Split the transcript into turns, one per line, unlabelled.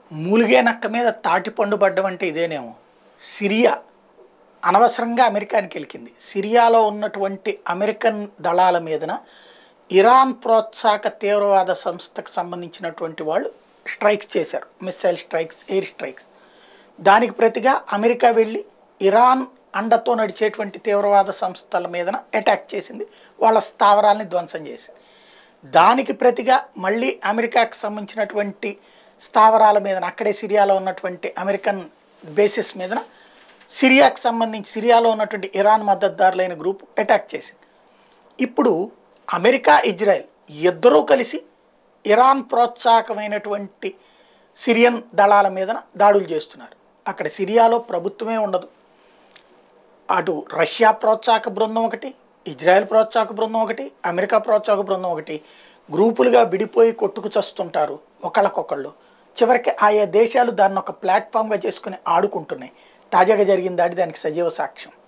మూలిగే నక్క మీద తాటిపండు పడ్డం అంటే ఇదేనేమో సిరియా అనవసరంగా అమెరికానికి గెలికింది సిరియాలో ఉన్నటువంటి అమెరికన్ దళాల మీదన ఇరాన్ ప్రోత్సాహక తీవ్రవాద సంస్థకు సంబంధించినటువంటి వాళ్ళు స్ట్రైక్స్ చేశారు మిస్సైల్ స్ట్రైక్స్ ఎయిర్ స్ట్రైక్స్ దానికి ప్రతిగా అమెరికా వెళ్ళి ఇరాన్ అండతో నడిచేటువంటి తీవ్రవాద సంస్థల మీదన అటాక్ చేసింది వాళ్ళ స్థావరాల్ని ధ్వంసం చేసింది దానికి ప్రతిగా మళ్ళీ అమెరికాకు సంబంధించినటువంటి స్థావరాల మీదన అక్కడే సిరియాలో ఉన్నటువంటి అమెరికన్ బేసిస్ మీదన సిరియాకు సంబంధించి సిరియాలో ఉన్నటువంటి ఇరాన్ మద్దతుదారులైన గ్రూప్ అటాక్ చేసింది ఇప్పుడు అమెరికా ఇజ్రాయెల్ ఇద్దరూ కలిసి ఇరాన్ ప్రోత్సాహకమైనటువంటి సిరియన్ దళాల మీదన దాడులు చేస్తున్నారు అక్కడ సిరియాలో ప్రభుత్వమే ఉండదు అటు రష్యా ప్రోత్సాహక బృందం ఒకటి ఇజ్రాయెల్ ప్రోత్సాహక బృందం ఒకటి అమెరికా ప్రోత్సాహక బృందం ఒకటి గ్రూపులుగా విడిపోయి కొట్టుకు చస్తుంటారు ఒకళ్ళకొకళ్ళు చివరికి ఆయా దేశాలు దాన్ని ఒక ప్లాట్ఫామ్గా చేసుకుని ఆడుకుంటున్నాయి తాజాగా జరిగిన దాడి దానికి సజీవ సాక్ష్యం